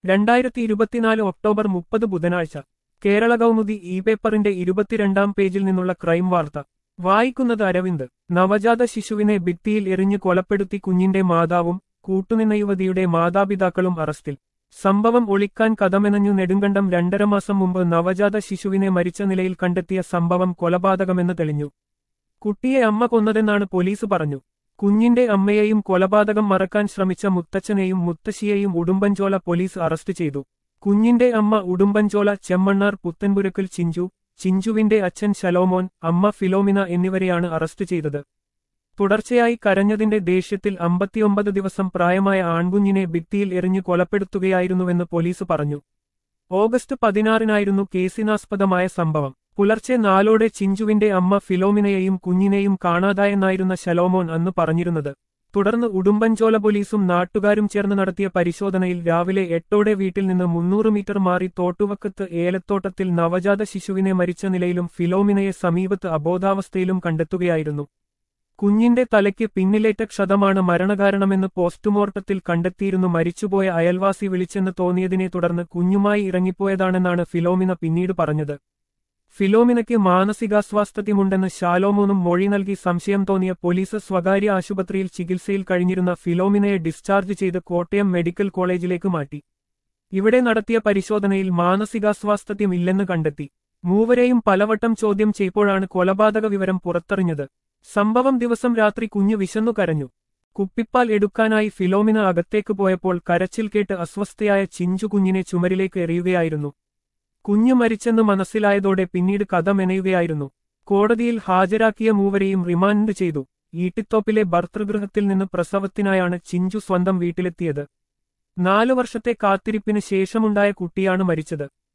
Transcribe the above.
രണ്ടായിരത്തി ഇരുപത്തിനാല് ഒക്ടോബർ മുപ്പത് ബുധനാഴ്ച കേരള കൗമുദി ഇ പേപ്പറിന്റെ ഇരുപത്തിരണ്ടാം പേജിൽ നിന്നുള്ള ക്രൈം വാർത്ത വായിക്കുന്നത് അരവിന്ദ് നവജാത ശിശുവിനെ ഭിത്തിയിൽ എറിഞ്ഞു കൊലപ്പെടുത്തി കുഞ്ഞിന്റെ മാതാവും കൂട്ടുനിന്ന യുവതിയുടെ മാതാപിതാക്കളും അറസ്റ്റിൽ സംഭവം ഒളിക്കാൻ കഥമെനഞ്ഞു നെടുങ്കണ്ടം രണ്ടര മാസം മുമ്പ് നവജാത ശിശുവിനെ മരിച്ച നിലയിൽ കണ്ടെത്തിയ സംഭവം കൊലപാതകമെന്ന് തെളിഞ്ഞു കുട്ടിയെ അമ്മ കൊന്നതെന്നാണ് പോലീസ് പറഞ്ഞു കുഞ്ഞിന്റെ അമ്മയെയും കൊലപാതകം മറക്കാൻ ശ്രമിച്ച മുത്തച്ഛനെയും മുത്തശ്ശിയെയും ഉടുമ്പൻചോല പോലീസ് അറസ്റ്റ് ചെയ്തു കുഞ്ഞിന്റെ അമ്മ ഉടുമ്പൻചോല ചെമ്മണ്ണാർ പുത്തൻപുരക്കൽ ചിഞ്ചു ചിഞ്ചുവിന്റെ അച്ഛൻ ശലോമോൻ അമ്മ ഫിലോമിന എന്നിവരെയാണ് അറസ്റ്റ് ചെയ്തത് തുടർച്ചയായി കരഞ്ഞതിന്റെ ദേഷ്യത്തിൽ അമ്പത്തിയൊമ്പത് ദിവസം പ്രായമായ ആൺകുഞ്ഞിനെ ഭിത്തിയിൽ എറിഞ്ഞു കൊലപ്പെടുത്തുകയായിരുന്നുവെന്ന് പോലീസ് പറഞ്ഞു ഓഗസ്റ്റ് പതിനാറിനായിരുന്നു കേസിനാസ്പദമായ സംഭവം പുലർച്ചെ നാലോടെ ചിഞ്ചുവിന്റെ അമ്മ ഫിലോമിനയെയും കുഞ്ഞിനെയും കാണാതായെന്നായിരുന്ന ശലോമോൻ അന്ന് പറഞ്ഞിരുന്നത് തുടർന്ന് ഉടുമ്പൻചോല പോലീസും നാട്ടുകാരും ചേർന്ന് നടത്തിയ പരിശോധനയിൽ രാവിലെ എട്ടോടെ വീട്ടിൽ നിന്ന് മുന്നൂറ് മീറ്റർ മാറി തോട്ടുവക്കത്ത് ഏലത്തോട്ടത്തിൽ നവജാത ശിശുവിനെ മരിച്ച നിലയിലും ഫിലോമിനയെ സമീപത്ത് അബോധാവസ്ഥയിലും കണ്ടെത്തുകയായിരുന്നു കുഞ്ഞിന്റെ തലയ്ക്ക് പിന്നിലേറ്റ ക്ഷതമാണ് മരണകാരണമെന്ന് പോസ്റ്റ്മോർട്ടത്തിൽ കണ്ടെത്തിയിരുന്നു മരിച്ചുപോയ അയൽവാസി വിളിച്ചെന്ന് തോന്നിയതിനെ തുടർന്ന് കുഞ്ഞുമായി ഇറങ്ങിപ്പോയതാണെന്നാണ് ഫിലോമിന പിന്നീട് പറഞ്ഞത് ഫിലോമിനയ്ക്ക് മാനസികാസ്വാസ്ഥ്യമുണ്ടെന്ന് ശാലോമോനും മൊഴി നൽകി സംശയം തോന്നിയ പോലീസ് സ്വകാര്യ ആശുപത്രിയിൽ ചികിത്സയിൽ കഴിഞ്ഞിരുന്ന ഫിലോമിനയെ ഡിസ്ചാർജ് ചെയ്ത് കോട്ടയം മെഡിക്കൽ കോളേജിലേക്ക് മാറ്റി ഇവിടെ നടത്തിയ പരിശോധനയിൽ മാനസികാസ്വാസ്ഥ്യം ഇല്ലെന്ന് കണ്ടെത്തി മൂവരെയും പലവട്ടം ചോദ്യം ചെയ്തപ്പോഴാണ് കൊലപാതക വിവരം പുറത്തറിഞ്ഞത് സംഭവം ദിവസം രാത്രി കുഞ്ഞ് വിശന്നു കരഞ്ഞു കുപ്പിപ്പാൽ എടുക്കാനായി ഫിലോമിന അകത്തേക്ക് പോയപ്പോൾ കരച്ചിൽ കേട്ട് അസ്വസ്ഥയായ ചിഞ്ചു കുഞ്ഞിനെ ചുമരിലേക്ക് എറിയുകയായിരുന്നു കുഞ്ഞു മരിച്ചെന്ന് മനസ്സിലായതോടെ പിന്നീട് കഥ മെനയുകയായിരുന്നു കോടതിയിൽ ഹാജരാക്കിയ മൂവരെയും റിമാൻഡ് ചെയ്തു ഈട്ടിത്തോപ്പിലെ ഭർതൃഗൃഹത്തിൽ നിന്ന് പ്രസവത്തിനായാണ് ചിഞ്ചു സ്വന്തം വീട്ടിലെത്തിയത് നാലു വർഷത്തെ കാത്തിരിപ്പിന് ശേഷമുണ്ടായ കുട്ടിയാണ് മരിച്ചത്